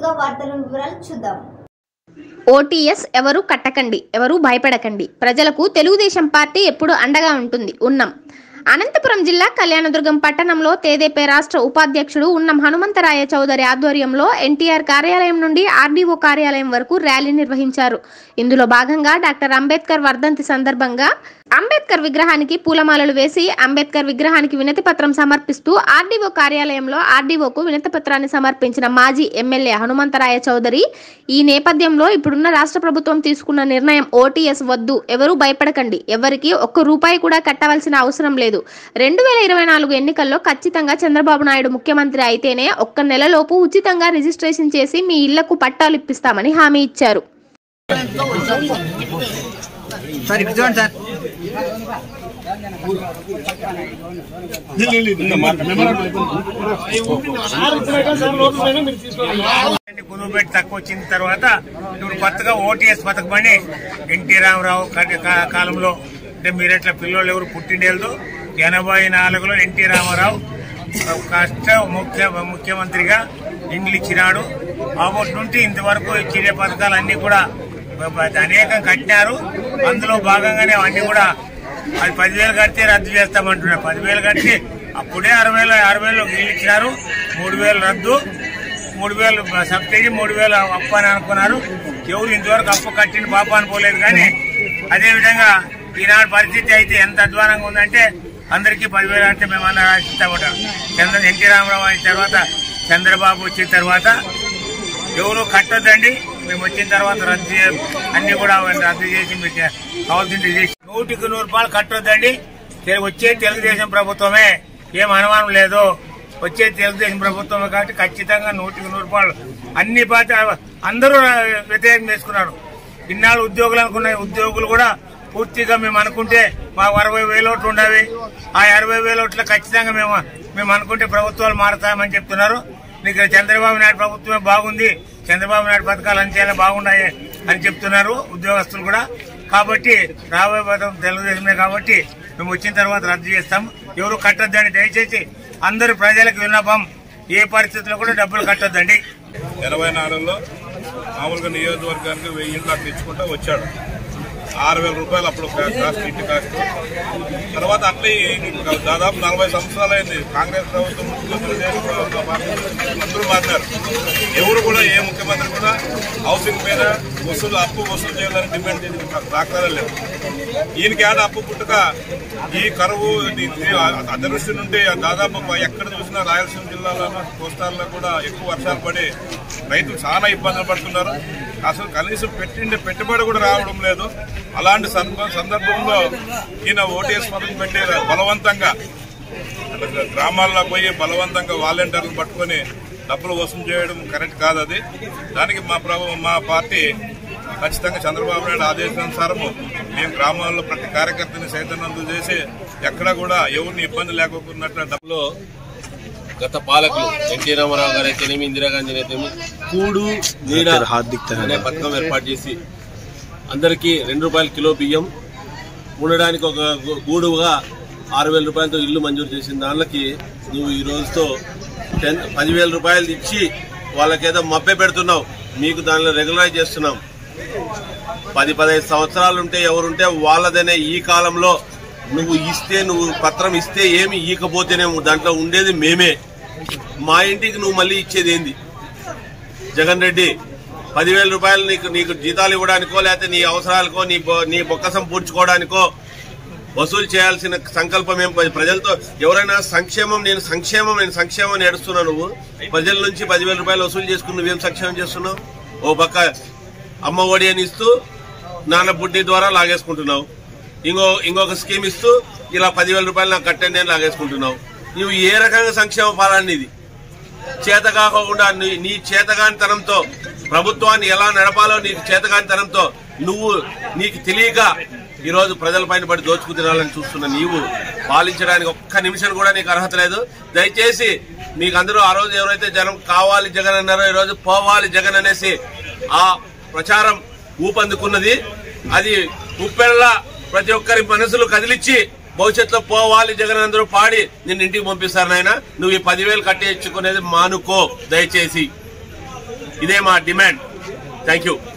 ముందుగా వార్తల వివరాలు చూద్దాం ఓటీఎస్ ఎవరు కట్టకండి ఎవరు భయపడకండి ప్రజలకు తెలుగుదేశం పార్టీ ఎప్పుడు అండగా ఉంటుంది ఉన్నాం అనంతపురం జిల్లా కళ్యాణదుర్గం పట్టణంలో తేదేపే రాష్ట్ర ఉపాధ్యక్షుడు ఉన్నం హనుమంతరాయ చౌదరి ఆధ్వర్యంలో ఎన్టీఆర్ కార్యాలయం నుండి ఆర్డీఓ కార్యాలయం వరకు ర్యాలీ నిర్వహించారు ఇందులో భాగంగా డాక్టర్ అంబేద్కర్ వర్ధంతి సందర్భంగా అంబేద్కర్ విగ్రహానికి పూలమాలలు వేసి అంబేద్కర్ విగ్రహానికి వినతి పత్రం సమర్పిస్తూ ఆర్డీఓ కార్యాలయంలో ఆర్డీఓకు వినతి పత్రాన్ని సమర్పించిన మాజీ ఎమ్మెల్యే హనుమంతరాయ చౌదరి ఈ నేపథ్యంలో ఇప్పుడున్న రాష్ట్ర ప్రభుత్వం తీసుకున్న నిర్ణయం ఓటీఎస్ వద్దు ఎవరూ భయపడకండి ఎవరికి ఒక్క రూపాయి కూడా కట్టవలసిన అవసరం లేదు రెండు వేల ఇరవై నాలుగు ఎన్నికల్లో ఖచ్చితంగా చంద్రబాబు నాయుడు ముఖ్యమంత్రి అయితేనే ఒక్క నెలలోపు ఉచితంగా రిజిస్ట్రేషన్ చేసి మీ ఇళ్లకు పట్టాలు ఇప్పిస్తామని హామీ ఇచ్చారు సార్ ఇటు చూడండి సార్ కుదురుపెట్టి తక్కువ వచ్చిన తర్వాత ఇప్పుడు కొత్తగా ఓటీఎస్ పథకం అని ఎన్టీ రామారావు కా- కా- కాలంలో అంటే మీరెట్లా పిల్లలు ఎవరు పుట్టిండేళ్ళు ఎనభై నాలుగులో ఎన్టీ రామారావు కష్ట ముఖ్య ముఖ్యమంత్రిగా ఇండ్లు ఇచ్చినాడు అప్పటి నుండి ఇంతవరకు ఇచ్చే పథకాలు అన్ని కూడా అనేకం కట్టినారు అందులో భాగంగానే అన్ని కూడా అది పదివేలు కడితే రద్దు చేస్తామంటున్నారు పదివేలు కడితే అప్పుడే అరవై వేల అరవై వేలు ఇల్లు ఇచ్చినారు మూడు వేలు రద్దు మూడు వేలు సబ్సిడీ మూడు వేలు అప్పు అని అనుకున్నారు ఎవరు ఇంతవరకు అప్పు కట్టిన పాప అనుకోలేదు కానీ అదే విధంగా ఈనాడు పరిస్థితి అయితే ఎంత అధ్వానంగా ఉందంటే అందరికీ పదివేలు అంటే మేము అన్న రాసిస్తామంటాం చంద్ర ఎన్టీ రామారావు అయిన తర్వాత చంద్రబాబు వచ్చిన తర్వాత ఎవరు కట్టొద్దండి మేము వచ్చిన తర్వాత రద్దు చే- అన్ని కూడా రద్దు చేసి మీకు కావాల్సింది చేసి నూటికి నూరు రూపాయలు కట్టొద్దండి తెలు- వచ్చే తెలుగుదేశం ప్రభుత్వమే ఏం అనుమానం లేదు వచ్చే తెలుగుదేశం ప్రభుత్వమే కాబట్టి ఖచ్చితంగా నూటికి నూరు రూపాయలు అన్ని పార్టీ అందరూ వ్యతిరేకం చేసుకున్నారు ఇన్నాళ్ళు ఉద్యోగులు అనుకున్న ఉద్యోగులు కూడా పూర్తిగా మేము అనుకుంటే మాకు అరవై వేల ఓట్లు ఉండవి ఆ అరవై వేల ఓట్లు ఖచ్చితంగా మేము మేము అనుకుంటే ప్రభుత్వాలు మారుతామని చెప్తున్నారు నీకు చంద్రబాబు నాయుడు ప్రభుత్వమే బాగుంది చంద్రబాబు నాయుడు పథకాలు అంచేలా బాగున్నాయి అని చెప్తున్నారు ఉద్యోగస్తులు కూడా కాబట్టి రాబోయే పథకం తెలుగుదేశమే కాబట్టి మేము వచ్చిన తర్వాత రద్దు చేస్తాం ఎవరు కట్టొద్దని దయచేసి అందరు ప్రజలకు విన్నపం ఏ పరిస్థితుల్లో కూడా డబ్బులు కట్టొద్దండి ఇరవై నాలుగులో మామూలుగా నియోజకవర్గానికి వెయ్యి ఇంట్లో తెచ్చుకుంటూ వచ్చాడు ఆరు వేల రూపాయలు అప్పుడు కా- కాస్ట్ ఇంటి కాస్ట్ తర్వాత అట్లే ఈ దాదాపు నలభై సంవత్సరాలు అయింది కాంగ్రెస్ ప్రభుత్వం తెలుగుదేశం ప్రభుత్వం పార్టీ అందరూ మారినారు ఎవరు కూడా ఏ ముఖ్యమంత్రి కూడా హౌసింగ్ మీద వసూలు అప్పు వసూలు చేయాలని డిమాండ్ చేసిన దాఖలాలు లేవు ఈయనకి ఆడ అప్పు పుట్టుక ఈ కరువు ఈ- ఈ అదృష్టి నుండి దాదాపు ఎక్కడ చూసినా రాయలసీమ జిల్లాలో కోస్తాల్లో కూడా ఎక్కువ వర్షాలు పడి రైతులు చాలా ఇబ్బందులు పడుతున్నారు అసలు కనీసం పెట్టిండే పెట్టుబడి కూడా రావడం లేదు అలాంటి సంద- సందర్భంలో ఈయన ఓటీఎస్ పథకం పెట్టి బలవంతంగా అంటే గ్రామాల్లో పోయి బలవంతంగా వాలంటీర్లు పట్టుకొని డబ్బులు వసూలు చేయడం కరెక్ట్ కాదు అది దానికి మా ప్రభు మా పార్టీ ఖచ్చితంగా చంద్రబాబు నాయుడు ఆదేశానుసారము మేము గ్రామాల్లో ప్రతి కార్యకర్తని చైతన్యం చేసి ఎక్కడ కూడా ఎవరిని ఇబ్బంది లేకోకున్నట్లు డబ్బులు లో గత పాలకులు ఎన్టీ రామారావు గారు అయితేనేమి ఇందిరాగాంధీ అయితేనేమి కూడు నీడ అనే పథకం ఏర్పాటు చేసి అందరికీ రెండు రూపాయల కిలో బియ్యం ఉండడానికి ఒక గు- గూడుగా ఆరు వేల రూపాయలతో ఇల్లు మంజూరు చేసిన దానికి నువ్వు ఈ రోజుతో టెన్ పదివేల రూపాయలు ఇచ్చి వాళ్ళకేదో మభ్య పెడుతున్నావు మీకు దానిలో రెగ్యులరైజ్ చేస్తున్నాం పది పదహైదు సంవత్సరాలు ఉంటే ఎవరుంటే వాళ్ళదనే ఈ కాలంలో నువ్వు ఇస్తే నువ్వు పత్రం ఇస్తే ఏమి ఈకపోతేనేమో దాంట్లో ఉండేది మేమే మా ఇంటికి నువ్వు మళ్ళీ ఇచ్చేది ఏంది జగన్ రెడ్డి పదివేల రూపాయలు నీకు నీకు జీతాలు ఇవ్వడానికో లేకపోతే నీ అవసరాలకో నీ బొ- నీ బొక్కసం పూడ్చుకోవడానికో వసూలు చేయాల్సిన సంకల్పం ఏం ప- ప్రజలతో ఎవరైనా సంక్షేమం నేను సంక్షేమం నేను సంక్షేమం అని ఏడుస్తున్నావు నువ్వు ప్రజల నుంచి పదివేల రూపాయలు వసూలు చేసుకుని నువ్వేం సంక్షేమం చేస్తున్నావు ఓ పక్క అమ్మ ఒడి అని ఇస్తూ నాన్న బుడ్డి ద్వారా లాగేసుకుంటున్నావు ఇంకో ఇంకొక స్కీమ్ ఇస్తూ ఇలా పదివేల రూపాయలు నాకు కట్టండి అని లాగేసుకుంటున్నావు నువ్వు ఏ రకంగా సంక్షేమ ఫలాన్ని ఇది చేత కాకుండా నీ- నీ చేతగానితనంతో ప్రభుత్వాన్ని ఎలా నడపాలో నీకు చేతగానితనంతో నువ్వు నీకు తెలియక ఈ రోజు ప్రజలపైన పడి దోచుకు తినాలని చూస్తున్న నీవు పాలించడానికి ఒక్క నిమిషం కూడా నీకు అర్హత లేదు దయచేసి మీకు అందరూ ఆ రోజు ఎవరైతే జనం కావాలి జగన్ అన్నారో ఈ రోజు పోవాలి జగన్ అనేసి ఆ ప్రచారం ఊపందుకున్నది అది ఉప్పెళ్ళ ప్రతి ఒక్కరి మనసులు కదిలిచ్చి భవిష్యత్తులో పోవాలి జగన్ అందరూ పాడి నిన్ను ఇంటికి పంపిస్తారు నాయన నువ్వు ఈ పదివేలు కట్టేయించుకునేది మానుకో దయచేసి ఇదే మా డిమాండ్ థ్యాంక్ యూ